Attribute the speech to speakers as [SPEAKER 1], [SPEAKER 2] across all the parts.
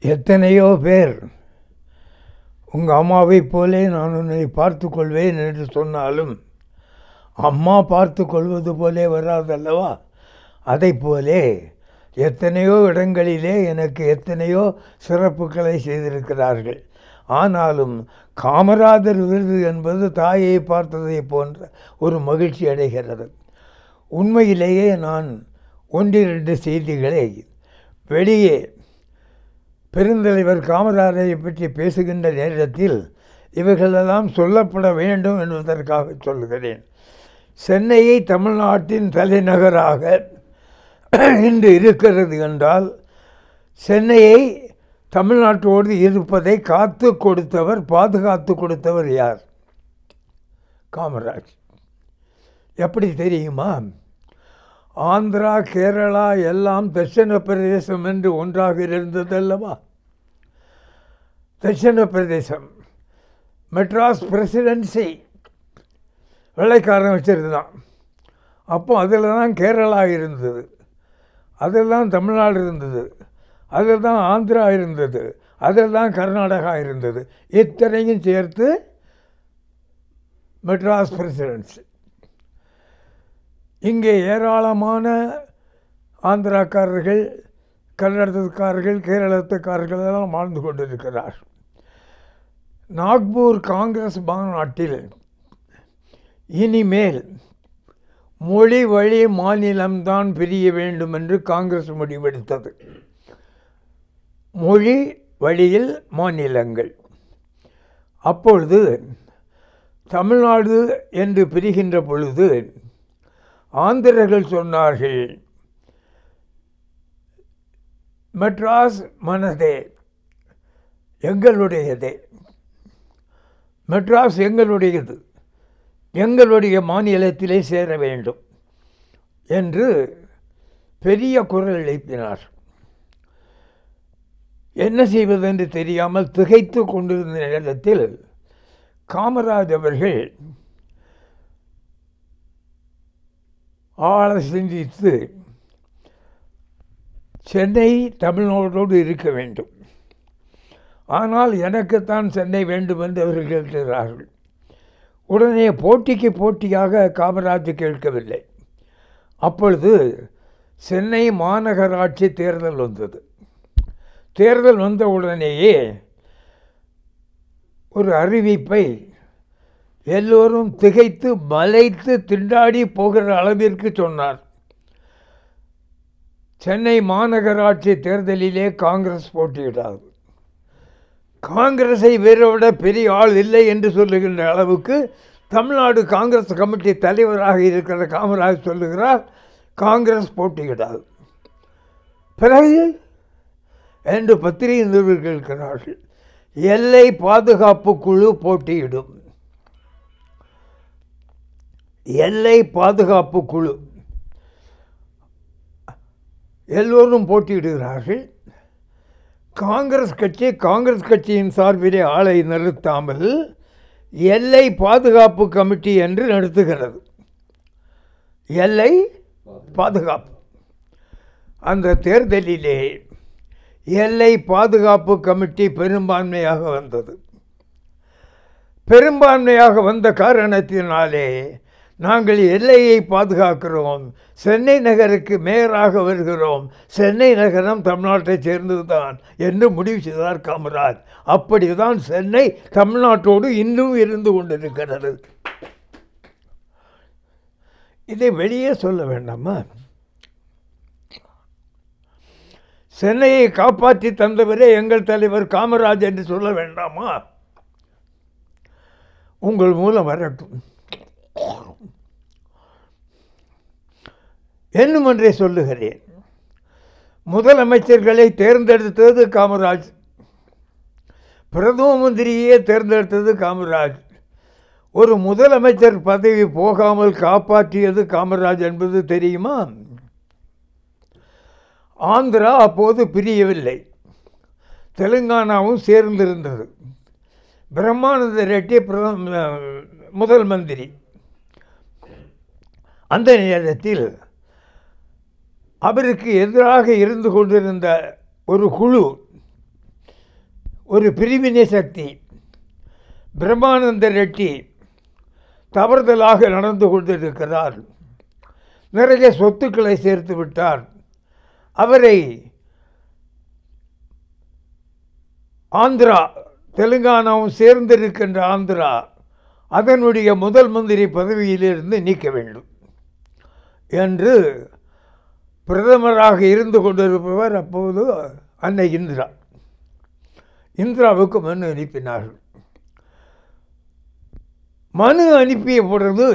[SPEAKER 1] எத்தனையோ பேர் உங்கள் அம்மாவைப் போலே நான் உன்னை பார்த்து கொள்வேன் என்று சொன்னாலும் அம்மா பார்த்து கொள்வது போலே வராதல்லவா அதைப் போலே எத்தனையோ இடங்களிலே எனக்கு எத்தனையோ சிறப்புகளை செய்திருக்கிறார்கள் ஆனாலும் காமராஜர் விருது என்பது தாயை பார்த்ததை போன்ற ஒரு மகிழ்ச்சி அடைகிறது உண்மையிலேயே நான் ஒன்றிரண்டு செய்திகளை வெளியே பெருந்தலைவர் காமராஜரை பற்றி பேசுகின்ற நேரத்தில் இவைகளெல்லாம் சொல்லப்பட வேண்டும் என்பதற்காக சொல்கிறேன் சென்னையை தமிழ்நாட்டின் தலைநகராக இன்று இருக்கிறது என்றால் சென்னையை தமிழ்நாட்டோடு இருப்பதை காத்து கொடுத்தவர் பாதுகாத்து கொடுத்தவர் யார் காமராஜ் எப்படி தெரியுமா ஆந்திரா கேரளா எல்லாம் தட்சிண பிரதேசம் என்று ஒன்றாக இருந்ததல்லவா தட்சிண பிரதேசம் மெட்ராஸ் பிரசிடென்சி வெள்ளைக்காரன் வச்சிருந்தான் அப்போ அதில் தான் கேரளா இருந்தது அதில் தான் தமிழ்நாடு இருந்தது அதில் தான் ஆந்திரா இருந்தது அதில் தான் கர்நாடகா இருந்தது இத்தனையும் சேர்த்து மெட்ராஸ் பிரசிடென்சி இங்கே ஏராளமான ஆந்திராக்காரர்கள் கன்னடத்துக்காரர்கள் கேரளத்துக்காரர்கள் எல்லாம் வாழ்ந்து கொண்டிருக்கிறார் நாக்பூர் காங்கிரஸ் மாநாட்டில் இனிமேல் மொழி வழி மாநிலம்தான் பிரிய வேண்டும் என்று காங்கிரஸ் முடிவெடுத்தது மொழி வழியில் மாநிலங்கள் அப்பொழுது தமிழ்நாடு என்று பிரிகின்ற பொழுது ஆந்திரர்கள் சொன்னார்கள் மெட்ராஸ் மனதே எங்களுடையதே மெட்ராஸ் எங்களுடையது எங்களுடைய மாநிலத்திலே சேர வேண்டும் என்று பெரிய குரல் எழுப்பினார் என்ன செய்வதென்று தெரியாமல் திகைத்து கொண்டிருந்த நேரத்தில் காமராஜ் அவர்கள் ஆழ சிந்தித்து சென்னை தமிழ்நாடோடு இருக்க வேண்டும் ஆனால் எனக்குத்தான் சென்னை வேண்டும் என்று அவர்கள் கேட்கிறார்கள் உடனே போட்டிக்கு போட்டியாக காமராஜ் கேட்கவில்லை அப்பொழுது சென்னை மாநகராட்சி தேர்தல் வந்தது தேர்தல் வந்த உடனேயே ஒரு அறிவிப்பை எல்லோரும் திகைத்து மலைத்து திண்டாடி போகிற அளவிற்கு சொன்னார் சென்னை மாநகராட்சி தேர்தலிலே காங்கிரஸ் போட்டியிடாது காங்கிரஸை வேறவிட பெரிய ஆள் இல்லை என்று சொல்லுகின்ற அளவுக்கு தமிழ்நாடு காங்கிரஸ் கமிட்டி தலைவராக இருக்கிற காமராஜ் சொல்லுகிறார் காங்கிரஸ் போட்டியிடாது பிறகு என்று பத்திரிகை நிருபர்கள் கேட்கிறார்கள் எல்லை பாதுகாப்பு குழு போட்டியிடும் எல்லை பாதுகாப்பு குழு எல்லோரும் போட்டியிடுகிறார்கள் காங்கிரஸ் கட்சி காங்கிரஸ் கட்சியின் சார்பிலே ஆளை நிறுத்தாமல் எல்லை பாதுகாப்பு கமிட்டி என்று நடத்துகிறது எல்லை பாதுகாப்பு அந்த தேர்தலிலே எல்லை பாதுகாப்பு கமிட்டி பெரும்பான்மையாக வந்தது பெரும்பான்மையாக வந்த காரணத்தினாலே நாங்கள் எல்லையை பாதுகாக்கிறோம் சென்னை நகருக்கு மேயராக வருகிறோம் சென்னை நகரம் தமிழ்நாட்டைச் சேர்ந்ததுதான் என்று முடிவு செய்தார் காமராஜ் அப்படிதான் சென்னை தமிழ்நாட்டோடு இன்னும் இருந்து கொண்டிருக்கிறது இதை வெளியே சொல்ல வேண்டாமா சென்னையை காப்பாற்றி தந்தவரே எங்கள் தலைவர் காமராஜ் என்று சொல்ல வேண்டாமா உங்கள் மூலம் வரட்டும் என்னும் என்றே சொல்லுகிறேன் முதலமைச்சர்களை தேர்ந்தெடுத்தது காமராஜ் பிரதம மந்திரியே தேர்ந்தெடுத்தது காமராஜ் ஒரு முதலமைச்சர் பதவி போகாமல் காப்பாற்றியது காமராஜ் என்பது தெரியுமா ஆந்திரா அப்போது பிரியவில்லை தெலுங்கானாவும் சேர்ந்திருந்தது பிரம்மானந்த ரெட்டி பிரதம முதல் மந்திரி அந்த நேரத்தில் அவருக்கு எதிராக இருந்து கொண்டிருந்த ஒரு குழு ஒரு பிரிவினை சக்தி பிரம்மானந்த ரெட்டி தவறுதலாக நடந்து கொண்டிருக்கிறார் நிறைய சொத்துக்களை சேர்த்து விட்டார் அவரை ஆந்திரா தெலுங்கானாவும் சேர்ந்திருக்கின்ற ஆந்திரா அதனுடைய முதல் மந்திரி பதவியிலிருந்து நீக்க வேண்டும் என்று பிரதமராக இருந்து கொண்டிருப்பவர் அப்போது அன்னை இந்திரா இந்திராவுக்கு மனு அனுப்பினார்கள் மனு அனுப்பிய பொழுது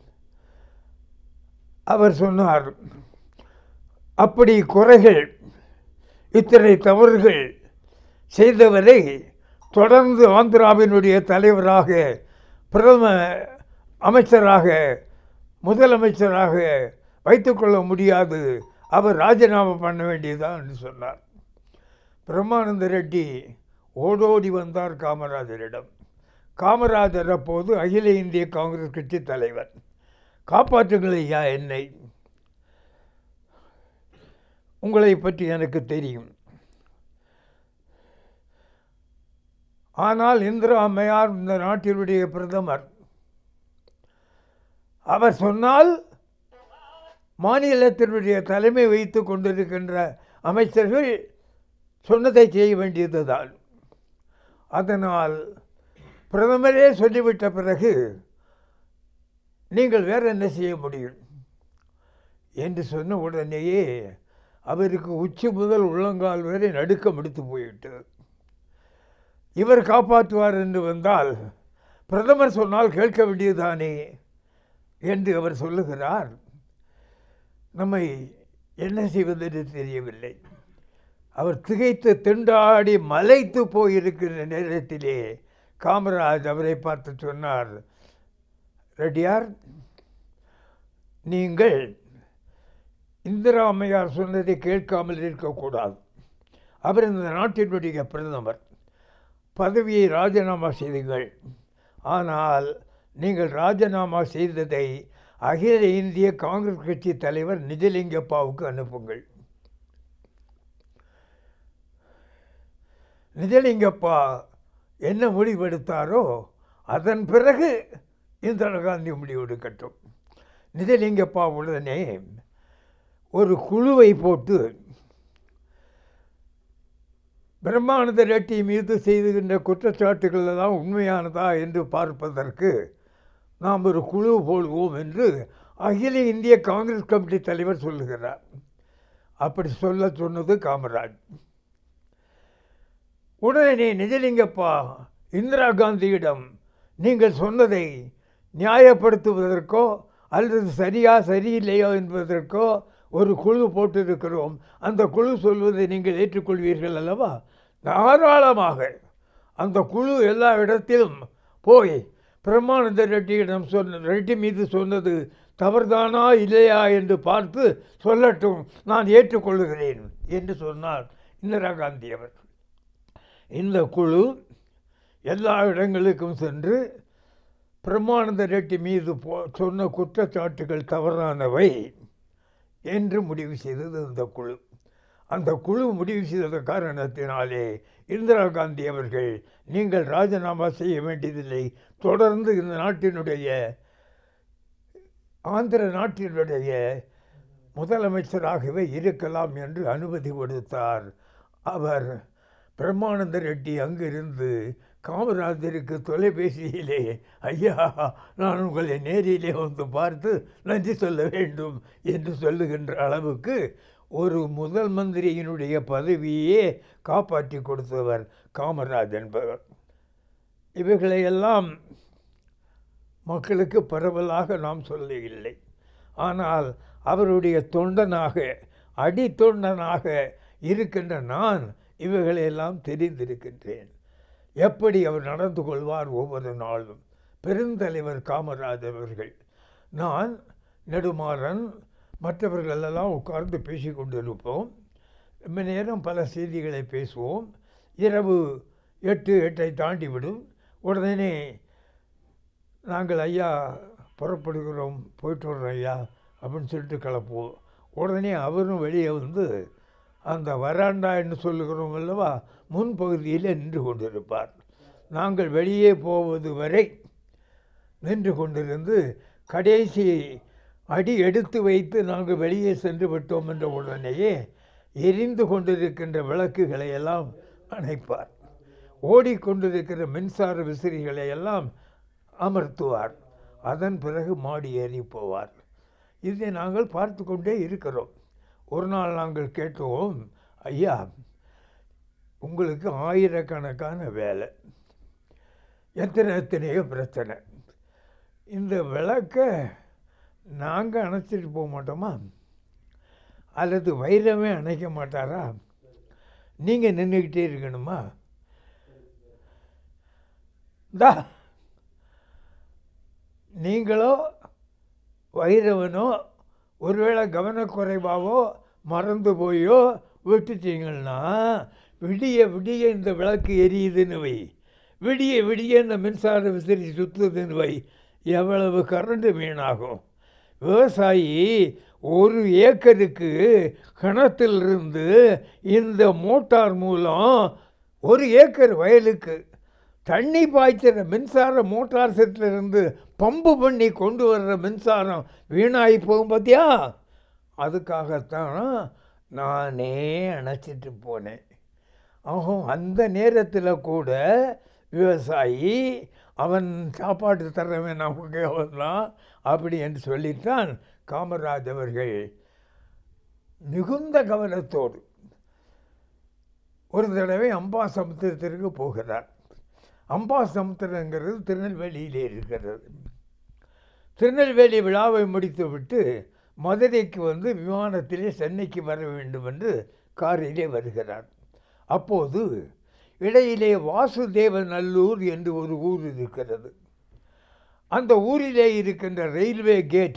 [SPEAKER 1] அவர் சொன்னார் அப்படி குறைகள் இத்தனை தவறுகள் செய்தவரை தொடர்ந்து ஆந்திராவினுடைய தலைவராக பிரதம அமைச்சராக முதலமைச்சராக வைத்துக்கொள்ள முடியாது அவர் ராஜினாமா பண்ண வேண்டியதுதான் என்று சொன்னார் பிரம்மானந்த ரெட்டி ஓடோடி வந்தார் காமராஜரிடம் காமராஜர் அப்போது அகில இந்திய காங்கிரஸ் கட்சி தலைவர் காப்பாற்றுங்கள் ஐயா என்னை உங்களை பற்றி எனக்கு தெரியும் ஆனால் இந்திரா அம்மையார் இந்த நாட்டினுடைய பிரதமர் அவர் சொன்னால் மாநிலத்தினுடைய தலைமை வைத்து கொண்டிருக்கின்ற அமைச்சர்கள் சொன்னதை செய்ய வேண்டியதுதான் அதனால் பிரதமரே சொல்லிவிட்ட பிறகு நீங்கள் வேற என்ன செய்ய முடியும் என்று சொன்ன உடனேயே அவருக்கு உச்சி முதல் உள்ளங்கால் வரை நடுக்கம் எடுத்து போய்விட்டது இவர் காப்பாற்றுவார் என்று வந்தால் பிரதமர் சொன்னால் கேட்க வேண்டியதுதானே என்று அவர் சொல்லுகிறார் நம்மை என்ன செய்வதென்று தெரியவில்லை அவர் திகைத்து திண்டாடி மலைத்து போயிருக்கிற நேரத்திலே காமராஜ் அவரை பார்த்து சொன்னார் ரெட்டியார் நீங்கள் இந்திரா அம்மையார் சொன்னதை கேட்காமல் இருக்கக்கூடாது அவர் இந்த நாட்டினுடைய பிரதமர் பதவியை ராஜினாமா செய்துங்கள் ஆனால் நீங்கள் ராஜினாமா செய்ததை அகில இந்திய காங்கிரஸ் கட்சி தலைவர் நிஜலிங்கப்பாவுக்கு அனுப்புங்கள் நிஜலிங்கப்பா என்ன முடிவெடுத்தாரோ அதன் பிறகு இந்திரா காந்தி முடிவெடுக்கட்டும் நிஜலிங்கப்பா உடனே ஒரு குழுவை போட்டு பிரம்மானந்த ரெட்டி மீது செய்துகின்ற குற்றச்சாட்டுகள் எல்லாம் உண்மையானதா என்று பார்ப்பதற்கு நாம் ஒரு குழு போடுவோம் என்று அகில இந்திய காங்கிரஸ் கமிட்டி தலைவர் சொல்லுகிறார் அப்படி சொல்ல சொன்னது காமராஜ் உடனே நிஜலிங்கப்பா இந்திரா காந்தியிடம் நீங்கள் சொன்னதை நியாயப்படுத்துவதற்கோ அல்லது சரியா சரியில்லையோ என்பதற்கோ ஒரு குழு போட்டிருக்கிறோம் அந்த குழு சொல்வதை நீங்கள் ஏற்றுக்கொள்வீர்கள் அல்லவா தாராளமாக அந்த குழு எல்லா இடத்திலும் போய் பிரம்மானந்த ரெட்டியிடம் சொன்ன ரெட்டி மீது சொன்னது தவறுதானா இல்லையா என்று பார்த்து சொல்லட்டும் நான் ஏற்றுக்கொள்கிறேன் என்று சொன்னார் இந்திரா காந்தி அவர் இந்த குழு எல்லா இடங்களுக்கும் சென்று பிரம்மானந்த ரெட்டி மீது போ சொன்ன குற்றச்சாட்டுகள் தவறானவை என்று முடிவு செய்தது இந்த குழு அந்த குழு முடிவு செய்த காரணத்தினாலே இந்திரா காந்தி அவர்கள் நீங்கள் ராஜினாமா செய்ய வேண்டியதில்லை தொடர்ந்து இந்த நாட்டினுடைய ஆந்திர நாட்டினுடைய முதலமைச்சராகவே இருக்கலாம் என்று அனுமதி கொடுத்தார் அவர் பிரம்மானந்த ரெட்டி அங்கிருந்து காமராஜருக்கு தொலைபேசியிலே ஐயா நான் உங்களை நேரிலே வந்து பார்த்து நன்றி சொல்ல வேண்டும் என்று சொல்லுகின்ற அளவுக்கு ஒரு முதல் மந்திரியினுடைய பதவியே காப்பாற்றி கொடுத்தவர் காமராஜ் என்பவர் இவைகளையெல்லாம் மக்களுக்கு பரவலாக நாம் சொல்ல இல்லை ஆனால் அவருடைய தொண்டனாக அடித்தொண்டனாக இருக்கின்ற நான் இவைகளையெல்லாம் தெரிந்திருக்கின்றேன் எப்படி அவர் நடந்து கொள்வார் ஒவ்வொரு நாளும் பெருந்தலைவர் காமராஜ் அவர்கள் நான் நெடுமாறன் மற்றவர்களெல்லாம் உட்கார்ந்து பேசி கொண்டிருப்போம் ரொம்ப நேரம் பல செய்திகளை பேசுவோம் இரவு எட்டு எட்டை தாண்டிவிடும் உடனே நாங்கள் ஐயா புறப்படுகிறோம் போயிட்டு வர்றோம் ஐயா அப்படின்னு சொல்லிட்டு கிளப்புவோம் உடனே அவரும் வெளியே வந்து அந்த வராண்டா என்று சொல்லுகிறோம் அல்லவா முன்பகுதியில் நின்று கொண்டிருப்பார் நாங்கள் வெளியே போவது வரை நின்று கொண்டிருந்து கடைசி அடி எடுத்து வைத்து நாங்கள் வெளியே சென்று விட்டோம் என்ற உடனேயே எரிந்து கொண்டிருக்கின்ற விளக்குகளை எல்லாம் அணைப்பார் ஓடிக்கொண்டிருக்கிற மின்சார விசிறிகளை எல்லாம் அமர்த்துவார் அதன் பிறகு மாடி ஏறி போவார் இதை நாங்கள் பார்த்து கொண்டே இருக்கிறோம் ஒரு நாள் நாங்கள் கேட்டோம் ஐயா உங்களுக்கு ஆயிரக்கணக்கான வேலை எத்தனை எத்தனையோ பிரச்சனை இந்த விளக்கை நாங்கள் அணைச்சிட்டு போக மாட்டோமா அல்லது வைரமே அணைக்க மாட்டாரா நீங்கள் நின்றுக்கிட்டே இருக்கணுமா தா நீங்களோ வைரவனோ ஒருவேளை கவனக்குறைவாவோ மறந்து போயோ விட்டுட்டீங்கன்னா விடிய விடிய இந்த விளக்கு எரியுதுன்னு வை விடிய விடிய இந்த மின்சார விசிறி சுற்றுதுன்னு வை எவ்வளவு கரண்ட் வீணாகும் விவசாயி ஒரு ஏக்கருக்கு கிணத்திலிருந்து இந்த மோட்டார் மூலம் ஒரு ஏக்கர் வயலுக்கு தண்ணி பாய்ச்சிற மின்சார மோட்டார் செட்டில் இருந்து பம்பு பண்ணி கொண்டு வர்ற மின்சாரம் வீணாகி போகும் பார்த்தியா அதுக்காகத்தான் நானே அணைச்சிட்டு போனேன் ஆகும் அந்த நேரத்தில் கூட விவசாயி அவன் சாப்பாடு தர்றவன் நமக்கு அவன்தான் அப்படி என்று சொல்லித்தான் காமராஜ் அவர்கள் மிகுந்த கவனத்தோடு ஒரு தடவை அம்பா சமுத்திரத்திற்கு போகிறார் அம்பா சமுத்திரங்கிறது திருநெல்வேலியிலே இருக்கிறது திருநெல்வேலி விழாவை முடித்துவிட்டு மதுரைக்கு வந்து விமானத்திலே சென்னைக்கு வர வேண்டும் என்று காரிலே வருகிறார் அப்போது இடையிலே வாசுதேவநல்லூர் என்று ஒரு ஊர் இருக்கிறது அந்த ஊரிலே இருக்கின்ற ரயில்வே கேட்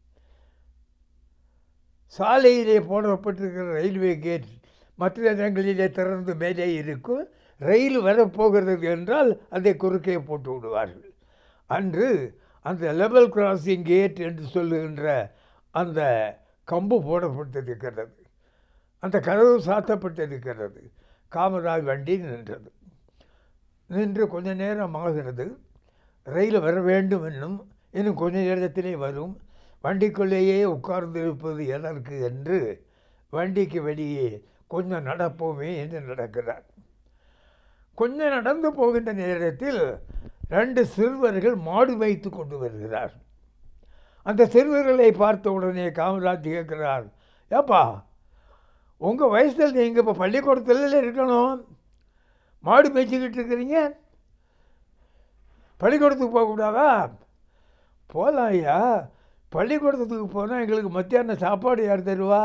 [SPEAKER 1] சாலையிலே போடப்பட்டிருக்கிற ரயில்வே கேட் மற்ற இடங்களிலே திறந்து மேலே இருக்கும் ரயில் வரப்போகிறது என்றால் அதை குறுக்கே போட்டு விடுவார்கள் அன்று அந்த லெவல் கிராசிங் கேட் என்று சொல்லுகின்ற அந்த கம்பு போடப்பட்டிருக்கிறது அந்த கதவு சாத்தப்பட்டிருக்கிறது காமராஜ் வண்டி நின்றது நின்று கொஞ்ச நேரம் ஆகிறது ரயில் வர வேண்டும் என்னும் இன்னும் கொஞ்ச நேரத்திலே வரும் வண்டிக்குள்ளேயே உட்கார்ந்து இருப்பது எதற்கு என்று வண்டிக்கு வெளியே கொஞ்சம் நடப்போமே என்று நடக்கிறார் கொஞ்சம் நடந்து போகின்ற நேரத்தில் ரெண்டு சிறுவர்கள் மாடு வைத்து கொண்டு வருகிறார் அந்த சிறுவர்களை பார்த்த உடனே காமராஜ் கேட்கிறார் ஏப்பா உங்கள் வயசில் நீங்கள் இப்போ பள்ளிக்கூடத்தில் இருக்கணும் மாடு மேய்ச்சிக்கிட்டு இருக்கிறீங்க பள்ளிக்கூடத்துக்கு போகக்கூடாதா போகலாம் ஐயா பள்ளிக்கூடத்துக்கு போனால் எங்களுக்கு மத்தியானம் சாப்பாடு யார் தருவா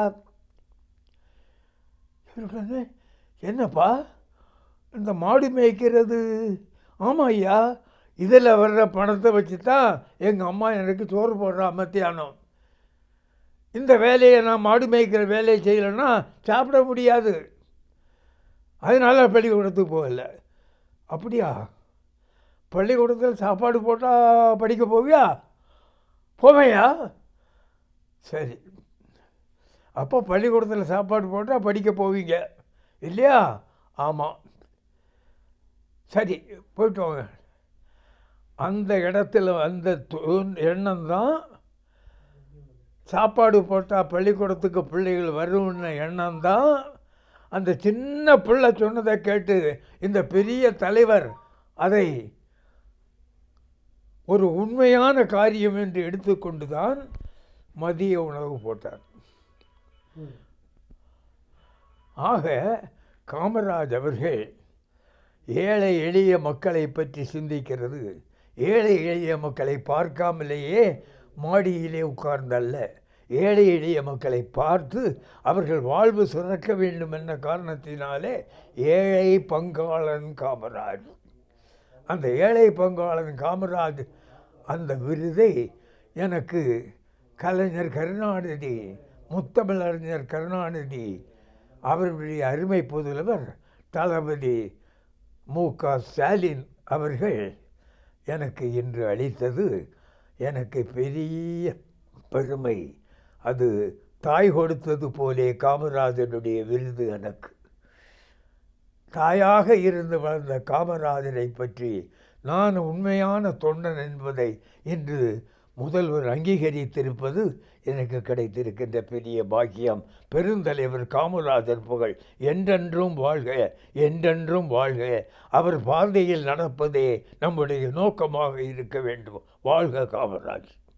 [SPEAKER 1] உடனே என்னப்பா இந்த மாடு மேய்க்கிறது ஆமாம் ஐயா இதில் வர்ற பணத்தை வச்சு தான் எங்கள் அம்மா எனக்கு சோறு போடுறா மத்தியானம் இந்த வேலையை நான் மாடு மேய்க்கிற வேலையை செய்யலைன்னா சாப்பிட முடியாது அதனால் பள்ளிக்கூடத்துக்கு போகல அப்படியா பள்ளிக்கூடத்தில் சாப்பாடு போட்டால் படிக்க போவியா போவையா சரி அப்போ பள்ளிக்கூடத்தில் சாப்பாடு போட்டால் படிக்க போவீங்க இல்லையா ஆமாம் சரி போயிட்டு வாங்க அந்த இடத்துல அந்த எண்ணம் தான் சாப்பாடு போட்டால் பள்ளிக்கூடத்துக்கு பிள்ளைகள் வரும்னு எண்ணம் தான் அந்த சின்ன பிள்ளை சொன்னதை கேட்டு இந்த பெரிய தலைவர் அதை ஒரு உண்மையான காரியம் என்று எடுத்துக்கொண்டு தான் மதிய உணவு போட்டார் ஆக காமராஜ் அவர்கள் ஏழை எளிய மக்களை பற்றி சிந்திக்கிறது ஏழை எளிய மக்களை பார்க்காமலேயே மாடியிலே உட்கார்ந்தல்ல ஏழை எளிய மக்களை பார்த்து அவர்கள் வாழ்வு சுரக்க வேண்டும் என்ற காரணத்தினாலே ஏழை பங்காளன் காமராஜ் அந்த ஏழை பங்காளன் காமராஜ் அந்த விருதை எனக்கு கலைஞர் கருணாநிதி முத்தமிழறிஞர் கருணாநிதி அவர்களுடைய அருமை புதல்வர் தளபதி மு க ஸ்டாலின் அவர்கள் எனக்கு இன்று அளித்தது எனக்கு பெரிய பெருமை அது தாய் கொடுத்தது போலே காமராஜனுடைய விருது எனக்கு தாயாக இருந்து வளர்ந்த காமராஜரை பற்றி நான் உண்மையான தொண்டன் என்பதை இன்று முதல்வர் அங்கீகரித்திருப்பது எனக்கு கிடைத்திருக்கின்ற பெரிய பாக்கியம் பெருந்தலைவர் காமராஜர் புகழ் என்றென்றும் வாழ்க என்றென்றும் வாழ்க அவர் பாதையில் நடப்பதே நம்முடைய நோக்கமாக இருக்க வேண்டும் வாழ்க காமராஜ்